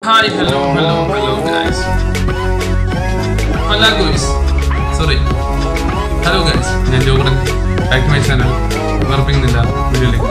Hi hello hello hello guys hello guys sorry hello guys ഞാൻ ജോഗ്രൻ back my channel ഉറപ്പിക്കുന്നില്ല വീഡിയോയിലേക്ക്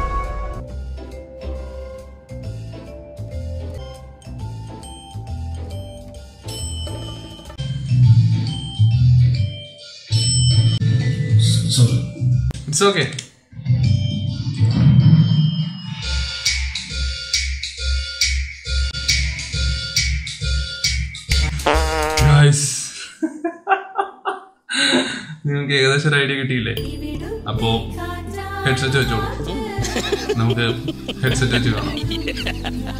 sorry it's okay guys നിങ്ങൾക്ക് ഏകദേശം ഒരു ഐഡിയ കിട്ടിയില്ലേ അപ്പോ ഹെഡ്സെറ്റ് വെച്ചോളൂ നമുക്ക് ഹെഡ്സെറ്റ് വെച്ച് കാണാം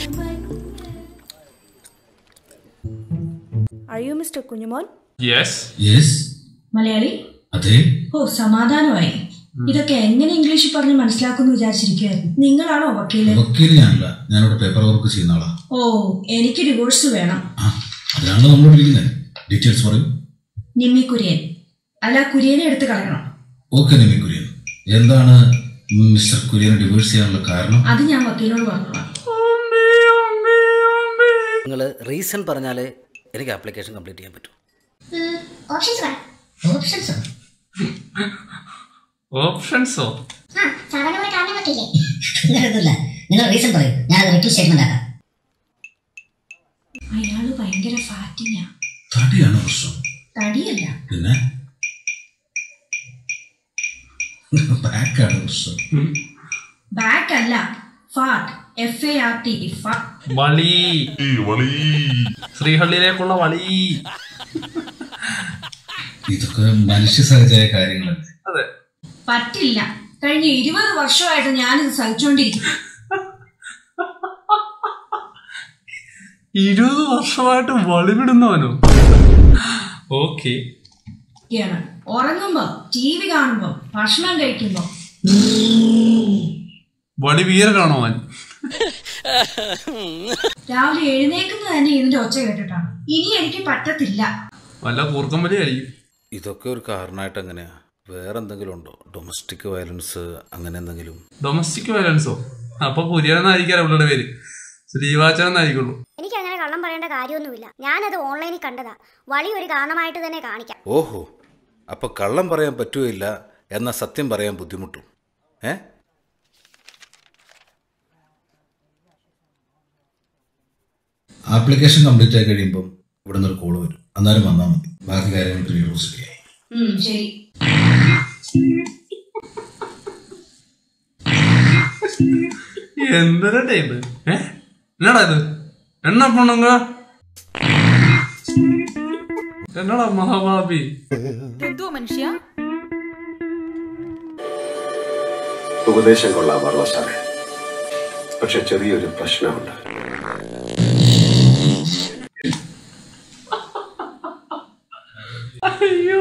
Are you Mr. Kunjumon yes yes Malayali അതെ ഓ സമാധാനമായി ഇതൊക്കെ എങ്ങനെ ഇംഗ്ലീഷിൽ പറഞ്ഞ് മനസ്സിലാക്കുമെന്ന് വിചാരിച്ചിരിക്കുവായിരുന്നു നിങ്ങളാണോ വക്കീല് വക്കീൽ ഞാനല്ല ഞാനിവിടെ പേപ്പർ വർക്ക് ചെയ്യുന്ന ആളാ ഓ എനിക്ക് ഡിവോഴ്സ് വേണം ആ അതിനാണല്ലോ നമ്മളോട് ഇരിക്കുന്നത് ഡീറ്റെയിൽസ് പറയൂ നിമ്മി കുര്യൻ അല്ല കുര്യനെ എടുത്ത് കളയണം ഓക്കെ നിമി കുര്യൻ എന്താണ് മിസ്റ്റർ കുര്യനെ ഡിവോഴ്സ് ചെയ്യാനുള്ള കാരണം അത് ഞാൻ വക്കീലിനോട് പറഞ്ഞോളാം നിങ്ങൾ റീസൺ പറഞ്ഞാൽ എനിക്ക് ആപ്ലിക്കേഷൻ കംപ്ലീറ്റ് ചെയ്യാൻ പറ്റും ഓപ്ഷൻസ് പറ ഓപ്ഷൻസോ ഓപ്ഷൻസോ ആ സാധാരണ പോലെ കാരണങ്ങളൊക്കെ ഇല്ലേ അങ്ങനെയൊന്നുമില്ല നിങ്ങൾ റീസൺ പറയും ഞാനത് റിട്ടേൺ സ്റ്റേറ്റ്മെന്റ് ആക്കാം അയാള് ഭയങ്കര ഫാറ്റിങ്ങാ തടിയാണ് പ്രശ്നം തടിയല്ല പിന്നെ ബാക്കാണ് പ്രശ്നം ബാക്ക് അല്ല fart F A R T fart വളി ശ്രീഹള്ളിയിലേക്കുള്ള വളി ഇതൊക്കെ മനുഷ്യ സഹജമായ കാര്യങ്ങളല്ലേ അതെ പറ്റില്ല കഴിഞ്ഞ ഇരുപത് വർഷമായിട്ട് ഞാനിത് സഹിച്ചോണ്ടിരിക്കും ഇരുപത് വർഷമായിട്ട് വളിവിടുന്നവനോ ഓക്കെ ാണ് ഉറങ്ങുമ്പോ ടി വി കാണുമ്പോ ഭക്ഷണം കഴിക്കുമ്പോ വളി വീരനാണോ അവൻ രാവിലെ എഴുന്നേക്കുന്നത് തന്നെ ഇതിന്റെ ഒച്ച കേട്ടിട്ടാണ് ഇനി എനിക്ക് പറ്റത്തില്ല വല്ല കൂർക്കം വലി ആയിരിക്കും ഇതൊക്കെ ഒരു കാരണമായിട്ട് എങ്ങനെയാ വേറെ എന്തെങ്കിലും ഉണ്ടോ ഡൊമസ്റ്റിക് വയലൻസ് അങ്ങനെ എന്തെങ്കിലും ഡൊമസ്റ്റിക് വയലൻസോ അപ്പൊ പുരിയെന്നായിരിക്കാം അവളുടെ പേര് ശ്രീവാചൻ എന്നായിരിക്കുള്ളൂ എനിക്ക് അങ്ങനെ കള്ളം പറയേണ്ട കാര്യമൊന്നുമില്ല ഞാനത് ഓൺലൈനിൽ കണ്ടതാ വളി ഒരു കാരണമായിട്ട് തന്നെ കാണിക്കാം ഓഹോ അപ്പോൾ കള്ളം പറയാൻ പറ്റുകയില്ല എന്നാൽ സത്യം പറയാൻ ബുദ്ധിമുട്ടും ഏ ആപ്ലിക്കേഷൻ കംപ്ലീറ്റ് ആയി കഴിയുമ്പം ഇവിടെ നിന്ന് ഒരു കോള് വരും അന്നേരം വന്നാൽ മതി ബാക്കി കാര്യങ്ങൾ പ്രീ ശരിയായി ഉം, ശരി എന്തൊരു ടൈപ്പ് ഏ എന്നടാ ഇത് എണ്ണ പൊണ്ണുങ്ക എന്നടാ മഹാഭാബി എന്തുവാ മനുഷ്യ ഉപദേശം കൊള്ളാമാറുള്ള സാറേ പക്ഷെ ചെറിയൊരു പ്രശ്നമുണ്ട് അയ്യോ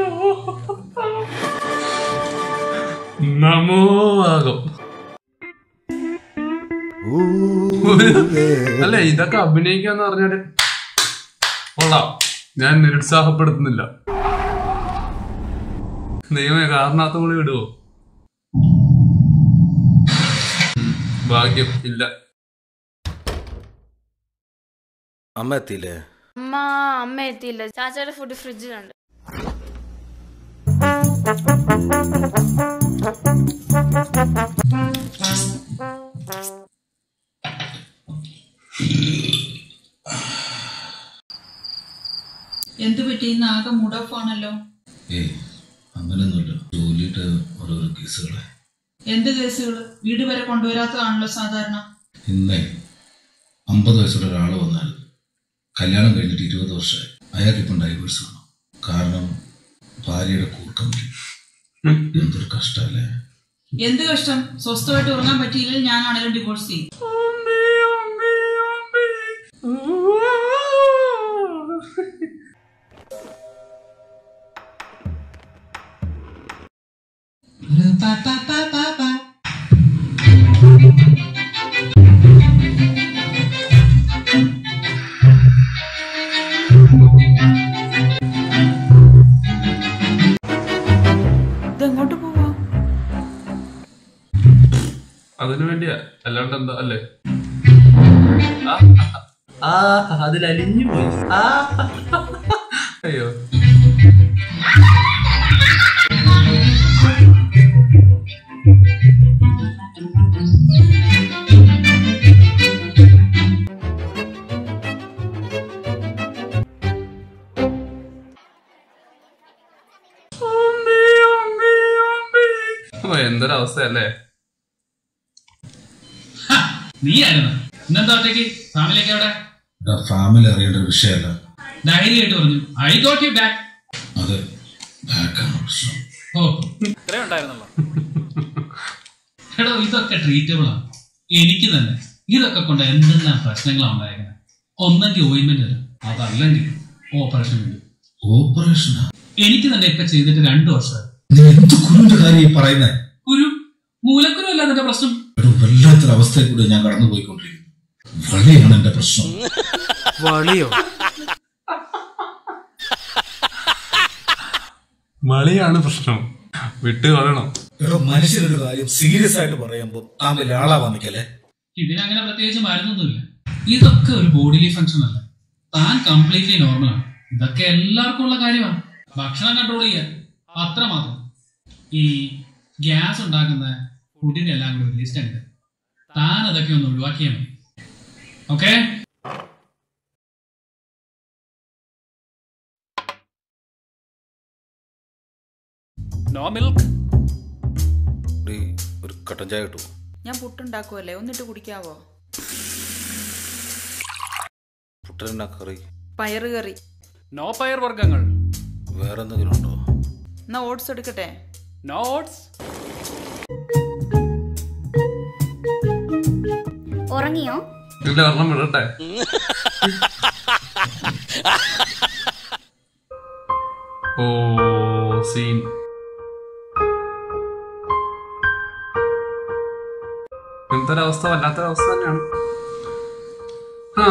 നമോ ആകം അല്ല ഇതൊക്കെ അഭിനയിക്കാന്ന് പറഞ്ഞാല് കൊള്ളാം ഞാൻ നിരുത്സാഹപ്പെടുത്തുന്നില്ല ദൈവമേ കാരണാത്ത കൂടി വിടുവോ ഉം, ഭാഗ്യം ഇല്ല അമ്മ എത്തിയില്ലേ അമ്മ അമ്മ എത്തിയില്ല ചാച്ചയുടെ ഫുഡ് ഫ്രിഡ്ജിലുണ്ട് എന്തു പറ്റി ഇന്ന് ആകെ മൂഡ് ഓഫ് ആണല്ലോ ഏയ് അങ്ങനെയൊന്നുമില്ല ജോലിയിട്ട് ഓരോരോ കേസുകളെ എന്ത് കേസുകൾ വീട് വരെ കൊണ്ടുവരാത്തതാണല്ലോ സാധാരണ ഇന്നേ അമ്പത് വയസ്സുള്ള ഒരാൾ വന്നാൽ കല്യാണം കഴിഞ്ഞിട്ട് ഇരുപത് വർഷമായി അയാൾക്കിപ്പം ഡൈവേഴ്സ് വേണം കാരണം ഭാര്യയുടെ കൂർക്കം വിളി. എന്തൊരു കഷ്ടമല്ലേ എന്ത് കഷ്ടം സ്വസ്ഥമായിട്ട് ഉറങ്ങാൻ പറ്റിയില്ലെങ്കിൽ ഞാനാണേലും ഡിവോഴ്സ് ചെയ്യും ഇതെങ്ങോട്ട് പോവാ അതിനു വേണ്ടിയാ അല്ലാണ്ട് എന്താ അല്ലേ ആ, ആ അതിൽ അലിഞ്ഞു പോയി ആ അയ്യോ ഓ എന്തൊരവസ്ഥയല്ലേ നീയായിരുന്നു ഇന്നെന്താ ഒറ്റയ്ക്ക് ഫാമിലിയൊക്കെ അവിടെ എടാ ഫാമിലി അറിയേണ്ട ഒരു വിഷയമല്ല ധൈര്യമായിട്ട് പറഞ്ഞു ഐ ഗോട്ട് യു ബാക്ക് അത് ബാക്കാണ് പ്രശ്നം ഓ ഇത്രയും ഉണ്ടായിരുന്നല്ലോ എടോ ഇതൊക്കെ ട്രീറ്റബിൾ ആണ് എനിക്ക് തന്നെ ഇതൊക്കെ കൊണ്ട് എന്തെല്ലാം പ്രശ്നങ്ങളാണ് ഉണ്ടായിരുന്നത് ഒന്നെങ്കിൽ ഓയിൻമെന്റ് തരും അതല്ലെങ്കിൽ ഓപ്പറേഷൻ വേണ്ടി ഓപ്പറേഷനാ എനിക്ക് തന്നെ ഇപ്പൊ ചെയ്തിട്ട് രണ്ടു വർഷമായി നീ എന്ത് കുരുവിന്റെ കാര്യം ഈ പറയുന്നേ കുരു മൂലക്കുരു അല്ല അതിന്റെ പ്രശ്നം എടോ വല്ലാത്തൊരു അവസ്ഥയെ കൂടി ഞാൻ കടന്നു പോയിക്കൊണ്ടിരിക്കുന്നു വളിയാണ് എന്റെ പ്രശ്നം വളിയോ മളിയാണ് പ്രശ്നം വിട്ട് കളയണം എടോ മനുഷ്യരൊരു കാര്യം സീരിയസ് ആയിട്ട് പറയുമ്പോൾ താൻ വലിയ ആളാവാൻ നിൽക്കല്ലേ ഇതിനങ്ങനെ പ്രത്യേകിച്ച് മരുന്നൊന്നുമില്ല ഇതൊക്കെ ഒരു ബോഡിലി ഫംഗ്ഷൻ അല്ല താൻ കംപ്ലീറ്റ്ലി നോർമലാണ് ഇതൊക്കെ എല്ലാവർക്കും ഉള്ള കാര്യമാണ് ഭക്ഷണം കൺട്രോൾ ചെയ്യുക അത്ര മാത്രം ഈ ഗ്യാസ് ഉണ്ടാക്കുന്ന ഫുഡിന്റെ എല്ലാം കൂടി ഒരു ലിസ്റ്റ് ഉണ്ട് താൻ അതൊക്കെ ഒന്ന് ഒഴിവാക്കിയാൽ മതി ഓക്കെ നോ മിൽക്ക് ഒരു കട്ടൻ ചായ കിട്ടുമോ ഞാൻ പുട്ടുണ്ടാക്കുമല്ലേ ഒന്നിട്ട് കുടിക്കാവോ പുട്ടനെന്നാ കറി പയറ് കറി നോ പയർ വർഗ്ഗങ്ങൾ വേറെ എന്തെങ്കിലും ഉണ്ടോ എന്നാ ഓട്സ് എടുക്കട്ടെ നോ ഓട്സ് ഉറങ്ങിയോ ഇല്ല ഒരെണ്ണം വിടട്ടെ ഓ സീൻ എന്തൊരവസ്ഥ വല്ലാത്തൊരവസ്ഥ തന്നെയാണ് ആ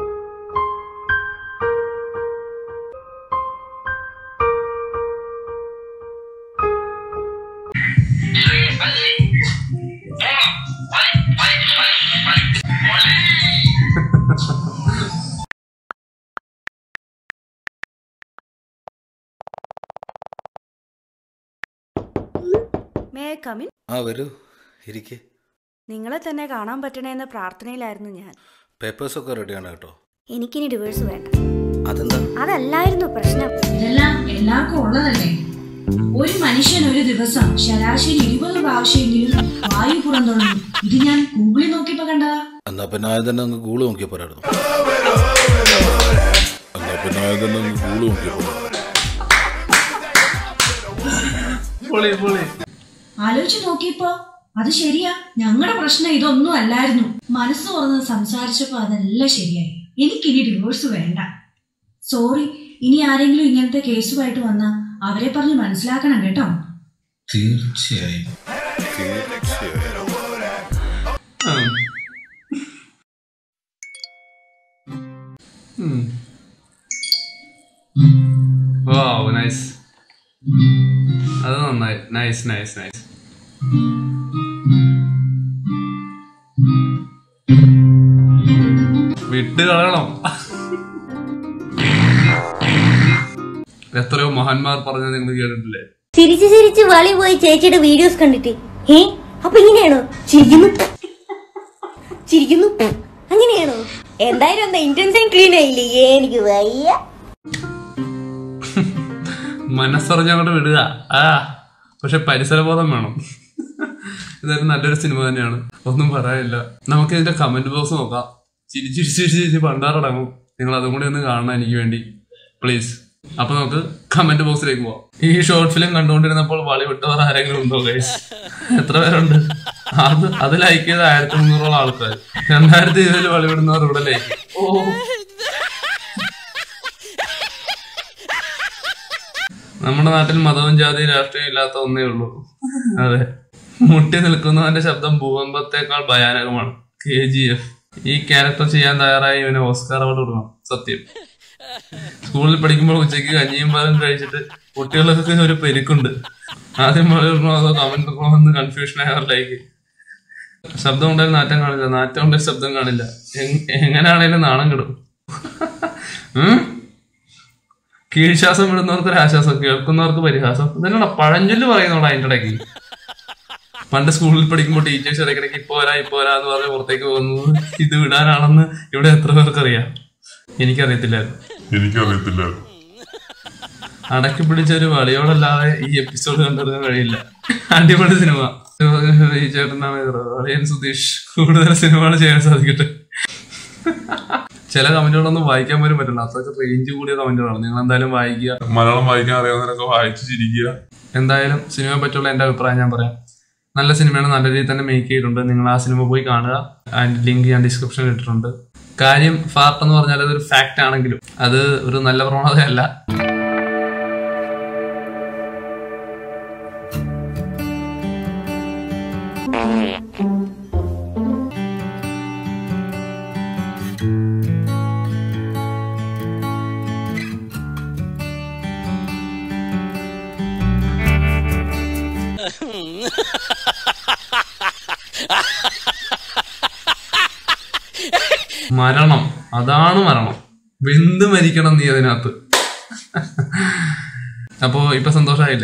മേ കമിൻ ആ വരൂ ഇരിക്കെ നിങ്ങളെ തന്നെ കാണാൻ പറ്റണേന്ന് പ്രാർത്ഥനയിലായിരുന്നു ഞാൻ പേപ്പേഴ്സൊക്കെ റെഡിയാണ് കേട്ടോ എനിക്കിനി ഡിവേഴ്സ് വേണ്ട അതെന്താ അതല്ലായിരുന്നു പ്രശ്നം ഇതെല്ലാം എല്ലാവർക്കും ഉള്ളതല്ലേ ഒരു മനുഷ്യൻ ഒരു ദിവസം ശരാശരി ഇരുപത് പ്രാവശ്യമെങ്കിലും വായു പുറന്തള്ളുന്നു ഇത് ഞാൻ ഗൂഗിളിൽ നോക്കിയപ്പോ കണ്ടതാ എന്നാ പിന്നെ ആദ്യം തന്നെ അങ്ങ് ഗൂള് നോക്കിയ പോരായിരുന്നു എന്നാ പിന്നെ ആദ്യം തന്നെ അങ്ങ് ഗൂള് നോക്കിയ പോരാ പൊളി പൊളി ആലോചിച്ച് നോക്കിയപ്പോ അത് ശരിയാ ഞങ്ങളുടെ പ്രശ്നം ഇതൊന്നും അല്ലായിരുന്നു മനസ്സ് തുറന്ന് സംസാരിച്ചപ്പോ അതെല്ലാം ശരിയായി എനിക്കിനി ഡിവോഴ്സ് വേണ്ട സോറി ഇനി ആരെങ്കിലും ഇങ്ങനത്തെ കേസുമായിട്ട് വന്നാ അവരെ പറഞ്ഞ് മനസ്സിലാക്കണം കേട്ടോ തീർച്ചയായും വാവ് നൈസ് അത് നന്നായി നൈസ് നൈസ് നൈസ് വിട്ട് കളയണം എത്രയോ മഹാന്മാർ പറഞ്ഞത് നിങ്ങൾ കേട്ടിട്ടില്ലേ ചിരിച്ച് ചിരിച്ച് വളി പോയി ചേച്ചിയുടെ വീഡിയോസ് കണ്ടിട്ട് ഏ അപ്പൊ ഇങ്ങനെയാണോ ചിരിക്കുന്നു ചിരിക്കുന്നു അങ്ങനെയാണോ എന്തായാലും എന്താ ഇന്റൻസ് ക്ലീൻ ആയില്ലേ എനിക്ക് വയ്യ മനസ്സറിഞ്ഞങ്ങോട്ട് വിടുക ആ പക്ഷെ പരിസരബോധം വേണം ഇതായാലും നല്ലൊരു സിനിമ തന്നെയാണ് ഒന്നും പറയാനില്ല നമുക്ക് ഇതിന്റെ കമന്റ് ബോക്സ് നോക്കാം ചിരി ചിരി ചിരി ചിരി പണ്ടാറടങ്ങും നിങ്ങൾ അതും കൂടി ഒന്ന് കാണണം എനിക്ക് വേണ്ടി പ്ലീസ് അപ്പൊ നമുക്ക് കമന്റ് ബോക്സിലേക്ക് പോവാം ഈ ഷോർട്ട് ഫിലിം കണ്ടുകൊണ്ടിരുന്നപ്പോൾ വളി വിട്ടവർ ആരെങ്കിലും ഉണ്ടോ ഗൈസ് എത്ര പേരുണ്ട് അത് അത് ലൈക്ക് ചെയ്ത് ആയിരത്തി മുന്നൂറോളം ആൾക്കാർ രണ്ടായിരത്തി ഇരുപതിൽ വളി വിടുന്നവർ ഇവിടെ ലൈക്ക് ഓ നമ്മുടെ നാട്ടിൽ മതവും ജാതിയും രാഷ്ട്രീയം ഇല്ലാത്ത ഒന്നേ ഉള്ളൂ അതെ മുട്ടി നിൽക്കുന്നവന്റെ ശബ്ദം ഭൂകമ്പത്തേക്കാൾ ഭയാനകമാണ് കെ ജി എഫ് ഈ ക്യാരക്ടർ ചെയ്യാൻ തയ്യാറായി ഇവന് ഓസ്കാർ അവാർഡ് കൊടുക്കണം സത്യം സ്കൂളിൽ പഠിക്കുമ്പോൾ ഉച്ചയ്ക്ക് കഞ്ഞിയും പാലും കഴിച്ചിട്ട് കുട്ടികൾക്കൊക്കെ ഒരു പെരുക്കുണ്ട് ആദ്യം വളരണോ അതോ കമന്റ് എന്ന് കൺഫ്യൂഷൻ ആയവരിലേക്ക് ശബ്ദം ഉണ്ടായാലും നാറ്റം കാണില്ല നാറ്റം ഉണ്ടായാലും ശബ്ദം കാണില്ല എങ്- എങ്ങനെയാണേലും നാണം കിടും ഉം? കീഴ്ശ്വാസം വിടുന്നവർക്ക് ഒരു ആശ്വാസം കേൾക്കുന്നവർക്ക് പരിഹാസം ഇതന്നെയാണ് പഴഞ്ചൊല്ല് പറയുന്നോടാ അതിന്റെ ഇടയ്ക്ക് പണ്ട് സ്കൂളിൽ പഠിക്കുമ്പോൾ ടീച്ചേഴ്സ് ഇടയ്ക്കിടയ്ക്ക് ഇപ്പൊ വരാ ഇപ്പൊ വരാ എന്ന് പറഞ്ഞ് പുറത്തേക്ക് പോകുന്നത് ഇത് വിടാനാണെന്ന് ഇവിടെ എത്ര പേർക്ക് അറിയാം എനിക്കറിയത്തില്ലായിരുന്നു എനിക്കറിയത്തില്ല അടക്കി പിടിച്ച ഒരു വളിയോടല്ലാതെ ഈ എപ്പിസോഡ് കണ്ടെടുക്കാൻ കഴിയില്ല അടിപൊളി സിനിമ ഈ ചേട്ടനാണ് അളിയൻ സുധീഷ് കൂടുതൽ സിനിമകൾ ചെയ്യാൻ സാധിക്കട്ടെ ചില കമന്റുകളൊന്നും വായിക്കാൻ പോലും പറ്റില്ല അത്രയ്ക്ക് റേഞ്ച് കൂടിയ കമന്റുകളാണ് നിങ്ങൾ എന്തായാലും വായിക്കുക മലയാളം വായിക്കാൻ അറിയാവുന്നവരൊക്കെ വായിച്ചു ചിരിക്കുക എന്തായാലും സിനിമയെ പറ്റിയുള്ള എന്റെ അഭിപ്രായം ഞാൻ പറയാം നല്ല സിനിമയാണ് നല്ല രീതിയിൽ തന്നെ മേക്ക് ചെയ്തിട്ടുണ്ട് നിങ്ങൾ ആ സിനിമ പോയി കാണുക അതിന്റെ ലിങ്ക് ഞാൻ ഡിസ്ക്രിപ്ഷനിൽ ഇട്ടിട്ടുണ്ട് കാര്യം ഫാർട്ട് എന്ന് പറഞ്ഞാൽ അതൊരു ഫാക്ട് ആണെങ്കിലും അത് ഒരു നല്ല പ്രവണതയല്ല മരണം അതാണ് മരണം വെന്ത് മരിക്കണം നീ അതിനകത്ത് അപ്പോ ഇപ്പൊ സന്തോഷമായില്ലേ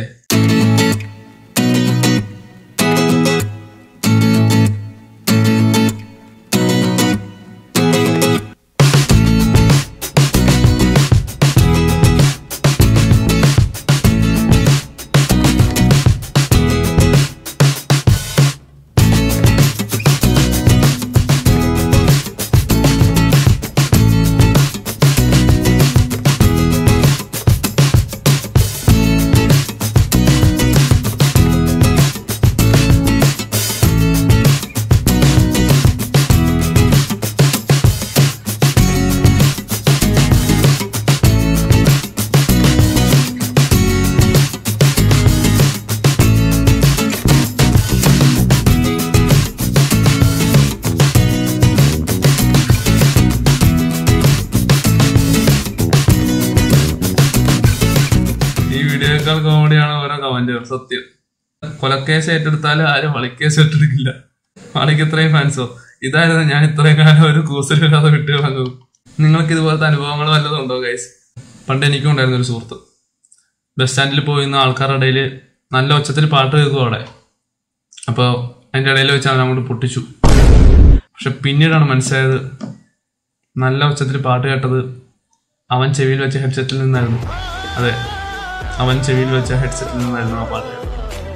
ഈ വീഡിയോക്കാൾ കോമഡിയാണ് ഓരോ കമന്റുകൾ സത്യം കൊലക്കേസ് ഏറ്റെടുത്താലും ആരും വളിക്കേസ് ഏറ്റെടുക്കില്ല വളിക്ക് ഇത്രയും ഫാൻസോ ഇതായിരുന്നു ഞാൻ ഇത്രയും കാലം ഒരു കൂസലില്ലാതെ വിട്ടുകളങ്ങും നിങ്ങൾക്ക് ഇതുപോലത്തെ അനുഭവങ്ങൾ വല്ലതും ഉണ്ടോ ഗൈസ് പണ്ട് എനിക്കും ഉണ്ടായിരുന്നു ഒരു സുഹൃത്ത് ബസ് സ്റ്റാൻഡിൽ പോയിരുന്ന ആൾക്കാരുടെ ഇടയിൽ നല്ല ഒച്ചത്തിൽ പാട്ട് കേൾക്കും അവിടെ അപ്പോൾ അതിൻ്റെ ഇടയിൽ വെച്ച് അവൻ അങ്ങോട്ട് പൊട്ടിച്ചു പക്ഷെ പിന്നീടാണ് മനസ്സിലായത് നല്ല ഉച്ചത്തിൽ പാട്ട് കേട്ടത് അവൻ ചെവിയിൽ വെച്ച ഹെഡ്സെറ്റിൽ നിന്നായിരുന്നു അതെ അവൻ ചെവിയിൽ വെച്ച ഹെഡ്സെറ്റിൽ നിന്നായിരുന്നു ആ പാട്ട് കേട്ടത്.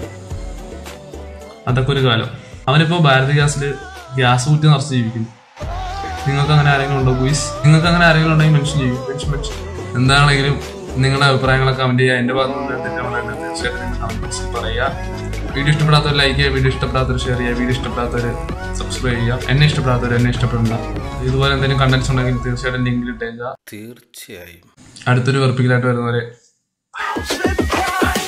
അതൊക്കെ ഒരു കാലം അവനിപ്പോ ഭാരത് ഗ്യാസിൽ ഗ്യാസ് ഊറ്റി നിറച്ച് ജീവിക്കുന്നു നിങ്ങൾക്ക് അങ്ങനെ ആരെങ്കിലും ഉണ്ടോ ഗുയിസ് നിങ്ങൾക്ക് അങ്ങനെ ആരെങ്കിലും ഉണ്ടെങ്കിൽ മെൻഷൻ ചെയ്യും മെൻഷൻ മെൻഷൻ എന്താണെങ്കിലും നിങ്ങളുടെ അഭിപ്രായങ്ങളൊക്കെ കമന്റ് ചെയ്യുക എന്റെ ഭാഗത്ത് നിന്ന് തെറ്റാണെന്ന് തീർച്ചയായിട്ടും നിങ്ങൾ കമന്റ് ബോക്സിൽ പറയുക വീഡിയോ ഇഷ്ടപ്പെടാത്തവർ ലൈക്ക് ചെയ്യുക വീഡിയോ ഇഷ്ടപ്പെടാത്തവർ ഷെയർ ചെയ്യുക വീഡിയോ ഇഷ്ടപ്പെടാത്തവർ സബ്സ്ക്രൈബ് ചെയ്യുക എന്നെ ഇഷ്ടപ്പെടാത്തവർ എന്നെ ഇഷ്ടപ്പെടണ്ട ഇതുപോലെ എന്തെങ്കിലും കണ്ടന്റ്സ് ഉണ്ടെങ്കിൽ തീർച്ചയായിട്ടും ലിങ്കിൽ ഇട്ടേക്കുക തീർച്ചയായും അടുത്തൊരു വെറുപ്പിക്കലായിട്ട് വരുന്നവരെ Slip